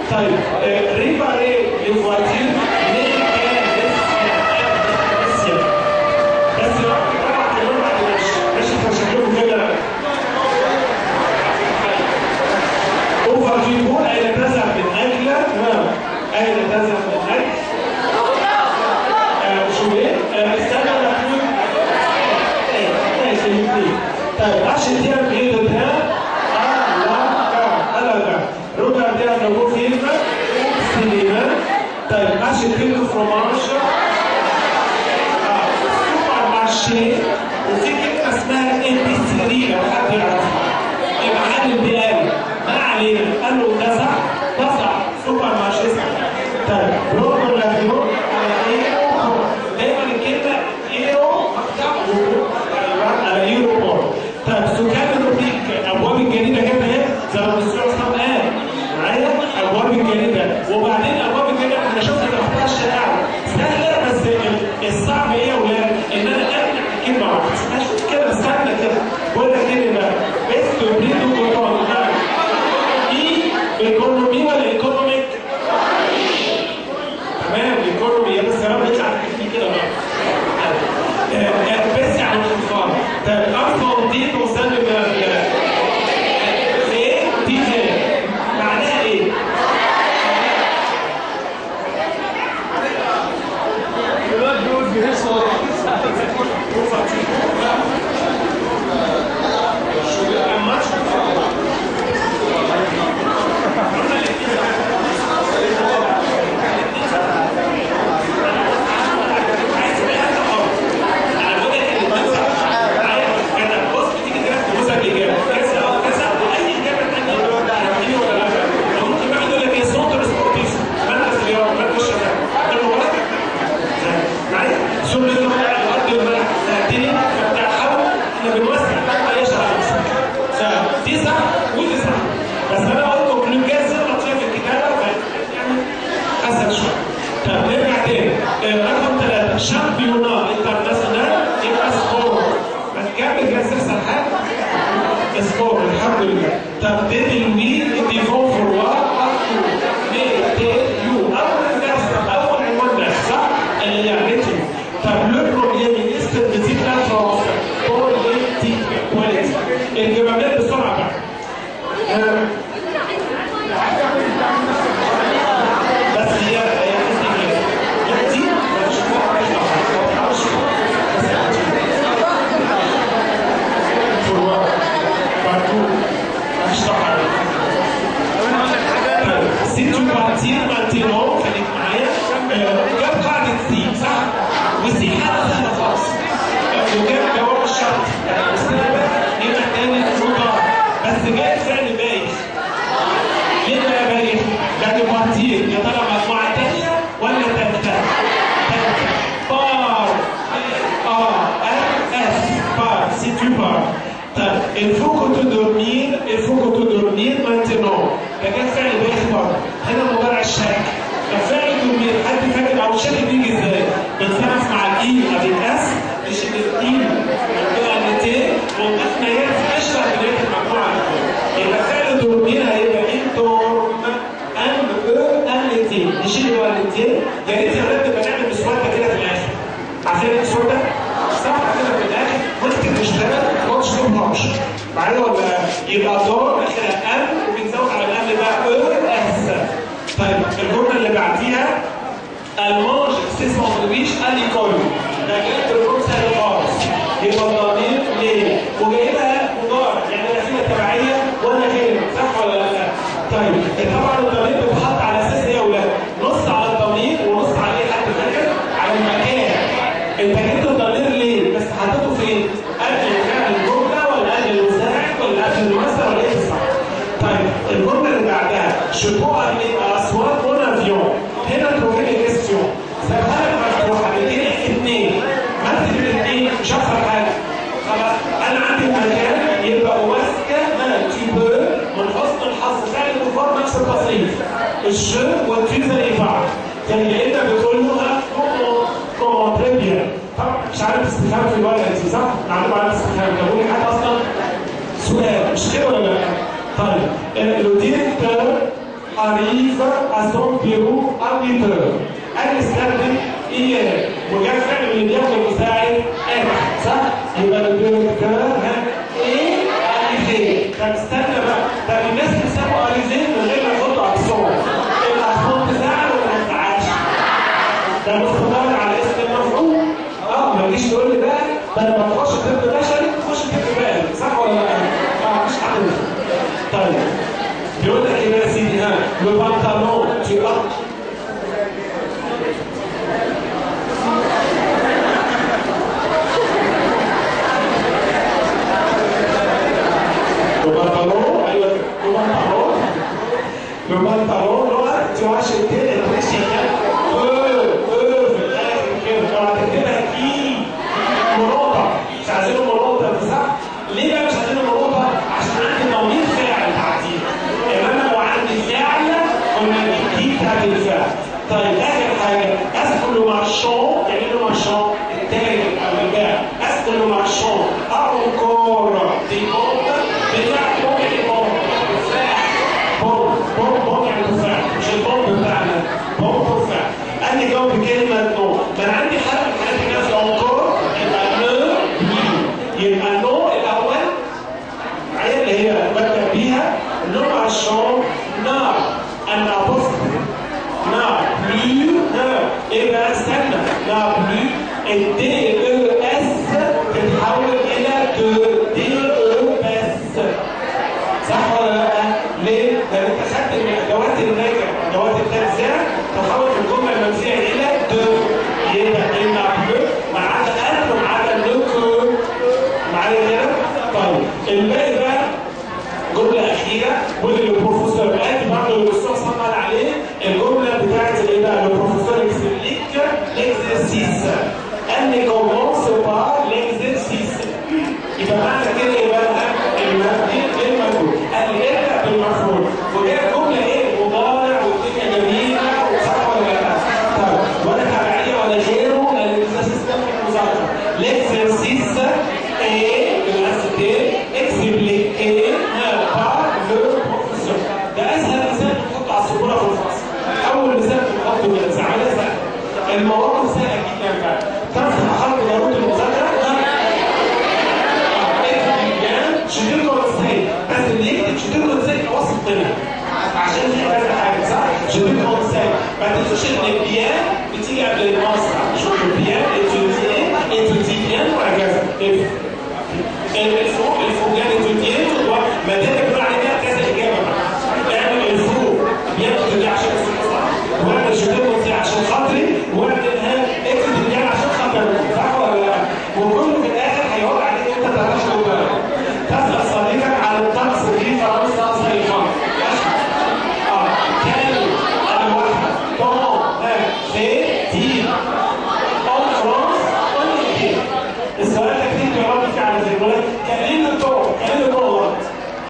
طيب آه، ريباري الفواتير ليه كان بس بس طبعا كمان ما عندناش ماشي فشكلكم كده اوفرفيو اين تذهب من اجل تمام اين تذهب من اجل آه، شو ايه؟ آه، استنى محمود ايه ماشي الاثنين طيب عشان تعمل ايه ده؟ لا لا روبا دي لو فيلم سينما طيب عشان كيلو فروماج آه، سوبر مارشي وفي كلمه اسمها ابيسيري لو حد يعرفها المحل البقالي ما علينا قال له تسع تسع سوبر مارشي طيب روبا لافيو على ايه دايما الكلمه ايرو مقطع على ايرو بور طيب سكان الروبيك ابواب الجريده كده اهي زي ما الدكتور اسلام قال معايا ابواب الجريده وبعدين ابواب الجريده احنا شفنا تحتها الشائعه سهله بس الصعب ايه يا ولاد؟ ان انا امنع كلمه واحده اشوف كده استنى كده بقول لك ايه بقى؟ بس بريدو كوتون اي ايكونومي ولا ايكونوميك؟ تمام ايكونومي بس يا رب يطلع كتير كده بقى آه، آه، بس يعني الانفاق طيب ارفع دي توصل ايه دي فين معناها ايه الواد بيقول بيهصر ثم يطلع الارض الملح ساعتين فبتحاول احنا بنوسع بقى ايش فتسع وتسع بس انا قلت لكم الجاز ما شايف الكتابه يعني اسهل شويه طب نرجع تاني آه، رقم ثلاثه شامبيونا انترناسيونال يبقى سكور ما تكمل جاز تحصل حاجه سكور الحمد لله طب ديدي لوي ديفون فروار يو اول درس اول عنوان درس صح؟ اللي لعبتي طب لو بروبليم ministre de type la France politique politique الجوابات بسرعه بقى آه، بس هي هي لا دي مش فروار بارتو مش طبعا Si tu partir maintenant خليك معايا آه، جاب قاعدة سي صح؟ وسي حاجة سهلة خالص آه، وجاب جواب الشرط يعني مستقبل هنا تاني نقطة بس جاي فعل بايخ ليه بقى بايخ؟ لأن بارتير يا ترى مجموعة تانية ولا تالتة؟ تالتة بار اه اس بار si tu pars طيب il faut que tu dormir il faut que tu dormir maintenant ده كان فعل بايخ برضه هنا مضارع الشك فعل dormir حد فاكر او الشك بيجي ازاي؟ بنصرف مع الاي ادي الاس مش الاي منطقه التي وقفنا هي في اشهر بدايه المجموعه يبقى فعل dormir هيبقى انتم ان او ان تي نشيل هو التي يا ريت يا ولاد نبقى نعمل مسوده كده في الاخر عارفين المسوده؟ صح كده في الاخر ممكن تشتغل ما تشربهاش معايا ولا يبقى دور اخرها ام وبنزود على الام بقى او اس طيب الجمله اللي بعديها المانج سي ساندويتش اليكول ده جاي بالرمز سهل خالص يبقى الضمير ليه وجايبها مضارع يعني لا فيها تبعيه ولا غير صح ولا لا؟ طيب طبعا الضمير بيتحط على اساس ايه يا اولاد؟ نص على الضمير ونص على ايه حد فاكر؟ على المكان انت جبت الضمير ليه؟ بس حطيته فين؟ قبل فعل الجمله ولا قبل المساعد ولا قبل الممثل ولا ايه بالظبط؟ طيب الجمله اللي بعدها شبوع الاصوات اون افيون هنا تروحي لي كيستيون سابها لك مفتوحه بتديني اثنين مكتب الاثنين مش هخسر حاجه خلاص انا عندي مكان يبقى ماسكه انا تي بو من حسن الحظ فعل المفرد نفس التصريف الجو والتي زي بعض يعني انت بتقول له كومون تري بيان طبعا مش عارف استفهام في الورقه دي صح؟ معلومه عن استفهام جابوا لي حاجه اصلا سؤال مش كده ولا لا؟ طيب لو ديريكتور arrive à son bureau à 8 heures. قال استخدم اياه وجاب فعل من اللي بياخد المساعد انا صح؟ يبقى الديريكتور ها ايه؟ اليزيه طب استنى بقى طب الناس بيسموا اليزيه من غير ما يحطوا على الصور اللي هتحط تزعل ولا ما تزعلش؟ ده مستمر على اسم المفعول اه ما تجيش تقول لي بقى ده انا ما تخش طب بشري تخش طب بقى صح ولا لا؟ اه مفيش حد منهم. طيب بيقول لك ايه بقى يا سيدي ها لو بنطلون tu as Le pantalon, ايوه le pantalon le pantalon là tu as acheté les très chic eux eux في الاخر كده لو هتكتبها كي منوطه مش عايزينه منوطه صح؟ ليه بقى مش عايزينه منوطه؟ عشان عندي ضمير فاعل تعديل انما لو عندي فعل قلنا الجديد بتاعت الفعل طيب اخر حاجه اسكن له مارشون يعني له مارشون التاجر او البائع اسكن له مارشون انكور دي بومب بتاعت بومب دي بومب بومب بومب بومب يعني تفاح مش البومب بتاعنا بومب تفاح قال لي جاوب بكلمه نو ما انا عندي حاجه من الحاجات اللي في انكور يبقى نو يبقى نو الاول معايا اللي هي ببدا بيها نو مارشون نار انا بص نار بلو نار ايه بقى استنى نار بلو الدي او اس تتحول الى دو دي او اس صح ولا لا؟ ليه؟ لان انت خدت من ادوات النجم ادوات التنزيع تحول في الجمله المنزوعه الى دو يبقى النا بلو ما عدا ان وما عدا لوكو معايا كده؟ طيب الباقي بقى جملة أخيرة واللي البروفيسور قال برضه الأستاذ صلى عليه الجملة بتاعت إيه بقى؟ البروفيسور explique l'exercice. قال لي commence par l'exercice. يبقى معنى كده إيه بقى؟ المبني بالمفعول. قال لي ابدأ بالمفعول. وجاب جملة إيه؟ مضارع والدنيا جميلة وصح ولا لا؟ طيب ولا تبعية ولا غيره قال لي l'exercice ده في المذاكرة. l'exercice est بالأسئلة expliqué par le professeur. ده اسهل مثال بنحطه على السبوره في الفصل. اول مثال بنحطه كده ساعات سهل. المواقف سهله جدا بقى. تعرف تحط ضروره المذاكره؟ شديده ازاي؟ بس اللي يكتب شديده ازاي يبقى واثق منها. عشان في كذا حاجه صح؟ شديده ازاي؟ ما تنسوش ان البيان بتيجي قبل المصنع. شوف البيان اتيوديان اتيوديان وهكذا. الفوق الفوقاني اتيوديان ما دام بيقول عليها كذا اجابه بقى. اعمل الفوق بياخد دي عشان الصح واعمل شديده ازاي عشان خاطري واعمل ها اكتب دي عشان خاطري صح ولا لا؟ وكل